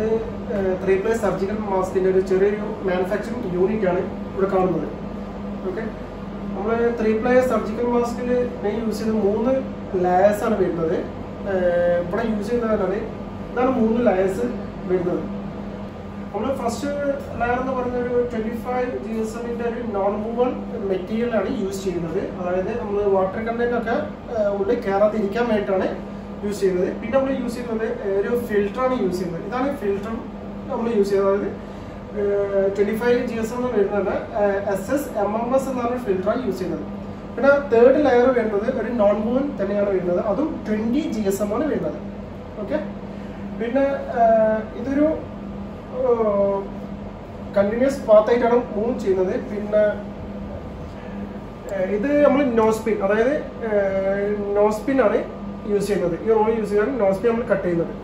ഇത് three ply surgical മാസ്കിന്റെ ഒരു ചെറിയൊരു മാനുഫാക്ചറിങ് യൂണിറ്റ് ആണ് ഇവിടെ കാണുന്നത് ഓക്കെ നമ്മൾ ത്രീ പ്ലേ സർജിക്കൽ മാസ്കിൽ മെയിൻ യൂസ് ചെയ്ത് മൂന്ന് ലെയേഴ്സ് ആണ് വരുന്നത് ഏർ ഇവിടെ യൂസ് ചെയ്യുന്നതാണ് ഇതാണ് മൂന്ന് ലെയേഴ്സ് വരുന്നത് നമ്മൾ ഫസ്റ്റ് ലെയർ എന്ന് പറയുന്ന ഒരു ട്വന്റി ഫൈവ് ജി എസ് എമ്മിന്റെ ഒരു നോൺ മൂവൽ മെറ്റീരിയൽ ആണ് യൂസ് ചെയ്യുന്നത് അതായത് നമ്മൾ വാട്ടർ കണ്ടന്റ് ഒക്കെ ഏർ ഉള്ളിൽ കയറാതിരിക്കാൻ വേണ്ടിയിട്ടാണ് യൂസ് ചെയ്യുന്നത് പിന്നെ നമ്മൾ യൂസ് ചെയ്യുന്നത് ഒരു ഫിൽറ്റർ ആണ് യൂസ് ചെയ്യുന്നത് ഇതാണ് ഫിൽറ്റർ നമ്മൾ യൂസ് ചെയ്യുന്നത് അതായത് twenty five G S M എന്ന് വരുന്നത് S S M M S എന്നാണ് ഫിൽറ്ററാണ് യൂസ് ചെയ്യുന്നത് പിന്നെ തേർഡ് ലെയർ വരുന്നത് ഒരു നോൺ മൂവൻ തന്നെയാണ് വരുന്നത് അതും ട്വന്റി ജി എസ് എം ആണ് വരുന്നത് ഓക്കെ പിന്നെ ഏർ ഇതൊരു കണ്ടിന്യൂസ് പാത്തായിട്ടാണ് മൂവ് ചെയ്യുന്നത് പിന്നെ ഏഹ് ഇത് നമ്മൾ നോ സ്പിൻ അതായത് നോ സ്പിൻ ആണ് യൂസ് ചെയ്യുന്നത് ഈ റോൾ യൂസ് ചെയ്യാൻ നോ സ്പിൻ നമ്മൾ കട്ട് ചെയ്യുന്നത്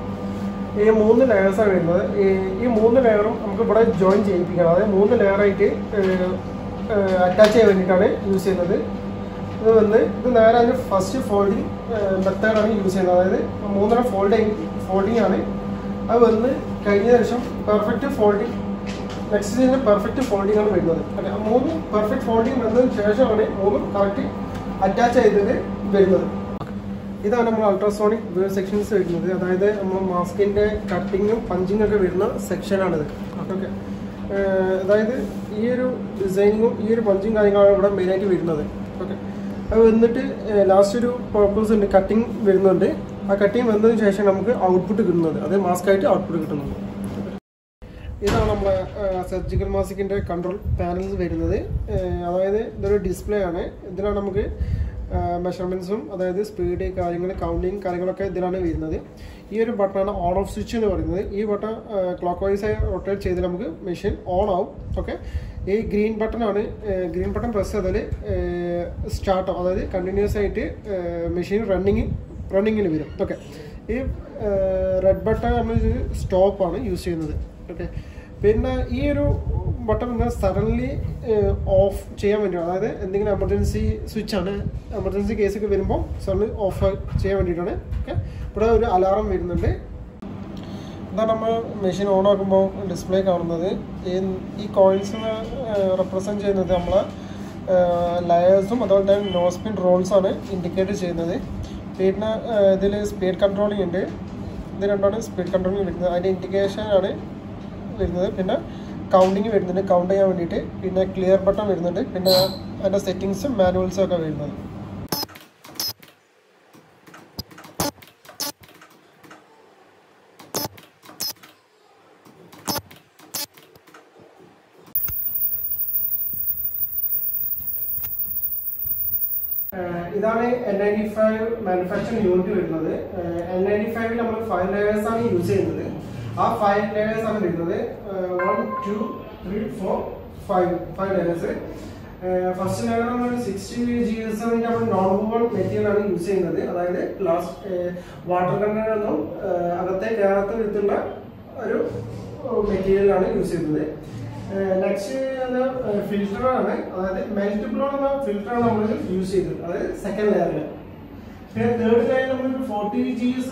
ഈ മൂന്ന് ലെയേഴ്സ് ആണ് വരുന്നത് ഈ- ഈ മൂന്ന് ലെയറും നമുക്ക് ഇവിടെ ജോയിൻ ചെയ്യിപ്പിക്കണം അതായത് മൂന്ന് ലെയറായിട്ട് അറ്റാച്ച് ചെയ്യാൻ വേണ്ടിയിട്ടാണ് യൂസ് ചെയ്യുന്നത് ഇത് വന്ന് ഇത് നേരെ അതിന് ഫസ്റ്റ് ഫോൾഡിങ് മെത്തേഡാണ് യൂസ് ചെയ്യുന്നത് അതായത് മൂന്നെണ്ണം ഫോൾഡിങ് ഫോൾഡിങ് ആണ് അത് വന്ന് കഴിഞ്ഞ ശേഷം പെർഫെക്റ്റ് ഫോൾഡിങ് നെക്സ്റ്റ് ചെയ്യുന്ന പെർഫെക്റ്റ് ഫോൾഡിംഗ് ആണ് വരുന്നത് അല്ലെ ആ മൂന്ന് പെർഫെക്റ്റ് ഫോൾഡിംഗ് വന്നതിന് ശേഷമാണ് മൂന്നും കറക്റ്റ് അറ്റാച്ച് ചെയ്തത് വരുന്നത് ഇതാണ് നമ്മൾ അൾട്രാസോണിക് വേവ് സെക്ഷൻസ് വരുന്നത് അതായത് നമ്മൾ മാസ്കിന്റെ കട്ടിങ്ങും പഞ്ചിങ്ങും ഒക്കെ വരുന്ന സെക്ഷനാണിത് ഓക്കെ അതായത് ഈ ഒരു ഡിസൈനിങ്ങും ഈ ഒരു പഞ്ചിങ് കാര്യങ്ങളാണ് ഇവിടെ മെയിനായിട്ട് വരുന്നത് ഓക്കെ അത് വന്നിട്ട് ലാസ്റ്റ് ഒരു പർപ്പസ് ഉണ്ട് കട്ടിങ് വരുന്നുണ്ട് ആ കട്ടിങ് വന്നതിന് ശേഷം നമുക്ക് ഔട്ട്പുട്ട് കിട്ടുന്നത് അത് മാസ്കായിട്ട് ഔട്ട്പുട്ട് കിട്ടുന്നത് ഇതാണ് നമ്മുടെ സർജിക്കൽ മാസ്കിന്റെ കൺട്രോൾ പാനൽസ് വരുന്നത് ഏഹ് അതായത് ഇതൊരു ഡിസ്പ്ലേ ആണ് ഇതിലാണ് നമുക്ക് മെഷർമെന്റ്സും അതായത് സ്പീഡ് കാര്യങ്ങൾ കൗണ്ടിങ് കാര്യങ്ങളൊക്കെ ഇതിലാണ് വരുന്നത് ഈ ഒരു ബട്ടണാണ് ഓൺ ഓഫ് സ്വിച്ച് എന്ന് പറയുന്നത് ഈ ബട്ടൺ ക്ലോക്ക് വൈസ് ആയി റൊട്ടേറ്റ് ചെയ്ത് നമുക്ക് മെഷീൻ ഓൺ ആവും ഓക്കെ ഈ ഗ്രീൻ ബട്ടൺ ആണ് ഗ്രീൻ ബട്ടൺ പ്രസ് ചെയ്താൽ സ്റ്റാർട്ട് ആവും അതായത് കണ്ടിന്യൂസ് ആയിട്ട് മെഷീൻ റണ്ണിങ് റണ്ണിങ്ങിന് വരും ഓക്കെ ഈ റെഡ് ബട്ടൺ നമ്മൾ സ്റ്റോപ്പ് ആണ് യൂസ് ചെയ്യുന്നത് ഓക്കെ പിന്നെ ഈ ഒരു ബട്ടൺ സഡൻലി ഓഫ് ചെയ്യാൻ വേണ്ടി അതായത് എന്തെങ്കിലും എമർജൻസി സ്വിച്ച് ആണ് എമർജൻസി കേസൊക്കെ വരുമ്പോൾ സഡൻലി ഓഫ് ചെയ്യാൻ വേണ്ടിയിട്ടാണ് ഓക്കെ ഇവിടെ ഒരു അലാറം വരുന്നുണ്ട് ഇതാണ് നമ്മൾ മെഷീൻ ഓൺ ആക്കുമ്പോൾ ഡിസ്പ്ലേ കാണുന്നത് ഈ ഈ കോയിൽസ് റെപ്രസെൻറ്റ് ചെയ്യുന്നത് നമ്മളെ ലെയേഴ്സും അതുപോലെ തന്നെ നോസ്പിൻ റോൾസ് ആണ് ഇൻഡിക്കേറ്റ് ചെയ്യുന്നത് പിന്നെ ഇതിൽ സ്പീഡ് കൺട്രോളിംഗ് ഉണ്ട് ഇത് രണ്ടാണ് സ്പീഡ് കൺട്രോളിംഗ് വരുന്നത് അതിൻ്റെ ഇൻഡിക്കേഷൻ ആണ് വരുന്നത് പിന്നെ കൗണ്ടിങ് വരുന്നുണ്ട് കൗണ്ട് ചെയ്യാൻ വേണ്ടിയിട്ട് പിന്നെ ക്ലിയർ ബട്ടൺ വരുന്നുണ്ട് പിന്നെ അതിൻ്റെ സെറ്റിങ്സും മാനുവൽസും ഒക്കെ വരുന്നത് ഏഹ് ഇതാണ് N ninety five manufacturing unit വരുന്നത് എൻ നയൻറ്റി ഫൈവിൽ നമ്മൾ ഫൈവ് ലെയേഴ്സ് ആണ് യൂസ് ചെയ്യുന്നത് ആ ഫൈവ് ലെയേഴ്സ് ആണ് വരുന്നത് one two three four five five layers first layer നമ്മൾ സിക്സ്റ്റി ജി എസ് എമ്മിന്റെ നമ്മൾ നോൺ മൂവൺ മെറ്റീരിയൽ ആണ് യൂസ് ചെയ്യുന്നത് അതായത് ഗ്ലാസ് വാട്ടർ കണ്ടനൊന്നും അകത്തെ കയറാത്ത വിധത്തിലുള്ള ഒരു മെറ്റീരിയൽ ആണ് യൂസ് ചെയ്യുന്നത് നെക്സ്റ്റ് ഫിൽറ്റർ ആണ് അതായത് മെൽറ്റ് ബ്ലോൺ എന്ന ഫിൽറ്റർ ആണ് നമ്മൾ യൂസ് ചെയ്തത് അതായത് സെക്കൻഡ് ലെയറിൽ പിന്നെ തേർഡ് ലെയർ നമ്മൾ ഫോർട്ടി ജി എസ്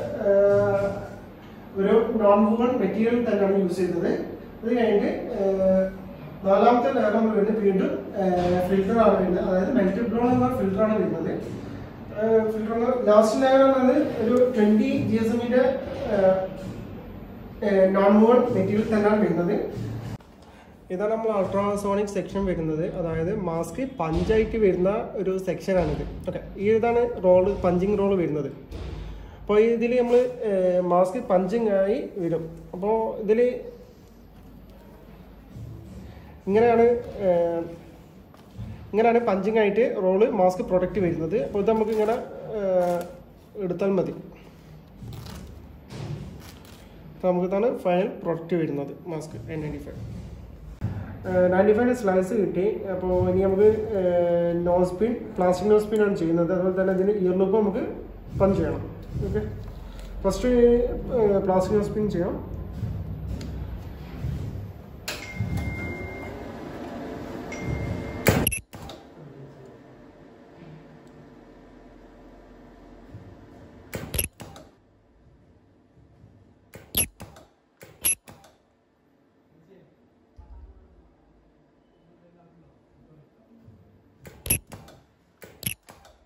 ഒരു നോൺ മൂവൺ മെറ്റീരിയൽ തന്നെയാണ് യൂസ് ചെയ്തത് അത് കഴിഞ്ഞിട്ട് ഏഹ്, നാലാമത്തെ ലെയർ നമ്മൾ വരുന്നത് വീണ്ടും ഫിൽറ്റർ ആണ് വരുന്നത് അതായത് മെൽറ്റ് ബ്ലോൺ എന്ന ഫിൽറ്റർ ആണ് വരുന്നത് ഫിൽറ്റർ ലാസ്റ്റ് ലെയർ എന്നത് ഒരു ട്വന്റി ജി എസ് എമ്മിന്റെ നോൺ മൂവൺ മെറ്റീരിയൽ തന്നെയാണ് വരുന്നത് ഇതാണ് നമ്മൾ അൾട്രാസോണിക് സെക്ഷൻ വരുന്നത് അതായത് മാസ്ക് പഞ്ചായിട്ട് വരുന്ന ഒരു സെക്ഷനാണിത് ഓക്കെ ഈ ഇതാണ് റോള് പഞ്ചിങ് റോള് വരുന്നത് അപ്പോൾ ഇതിൽ നമ്മൾ മാസ്ക് പഞ്ചിങ് ആയി വരും അപ്പോൾ ഇതിൽ ഇങ്ങനെയാണ് ഏഹ്, ഇങ്ങനെയാണ് പഞ്ചിങ് ആയിട്ട് റോള് മാസ്ക് പ്രൊഡക്റ്റ് വരുന്നത് അപ്പോൾ ഇത് നമുക്ക് ഇങ്ങനെ ഏഹ്, എടുത്താൽ മതി അപ്പോൾ നമുക്കിതാണ് ഫൈനൽ പ്രൊഡക്റ്റ് വരുന്നത് mask N ninety five ninety five slice കിട്ടി അപ്പോൾ ഇനി നമുക്ക് നോസ്പിൻ പ്ലാസ്റ്റിക് നോസ്പിൻ ആണ് ചെയ്യുന്നത് അതുപോലെ തന്നെ ഇതിന് ഇയർ ലൂപ്പ് നമുക്ക് പഞ്ച് ചെയ്യണം ഓക്കെ ഫസ്റ്റ് പ്ലാസ്റ്റിക് നോസ്പിൻ ചെയ്യാം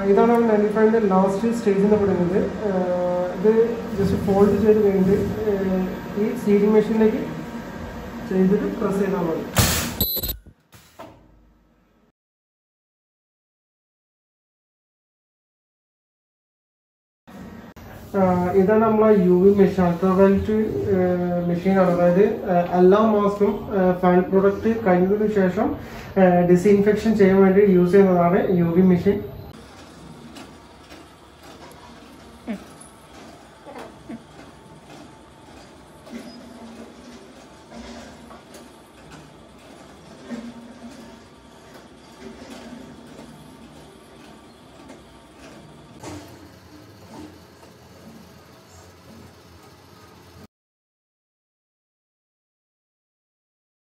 ഇതാണ് നമ്മൾ നയൻറ്റി ഫൈവിൻ്റെ ലാസ്റ്റ് സ്റ്റേജ് എന്ന് പറയുന്നത് ആഹ് ഇത് ജസ്റ്റ് ഫോൾഡ് ചെയ്ത് കഴിഞ്ഞിട്ട് ആഹ് ഈ സീഡിംഗ് മെഷീനിലേക്ക് ചെയ്തിട്ട് പ്രസ് ചെയ്താൽ മതി ആഹ് ഇതാണ് നമ്മളെ യു വി മെഷീൻ അൾട്രാവയലറ്റ് മെഷീനാണ് അതായത് ആഹ് എല്ലാ മാസവും ഫൈൻ പ്രൊഡക്റ്റ് കഴിഞ്ഞതിന് ശേഷം ഡിസിൻഫെക്ഷൻ ചെയ്യാൻ വേണ്ടി യൂസ് ചെയ്യുന്നതാണ് യു വി മെഷീൻ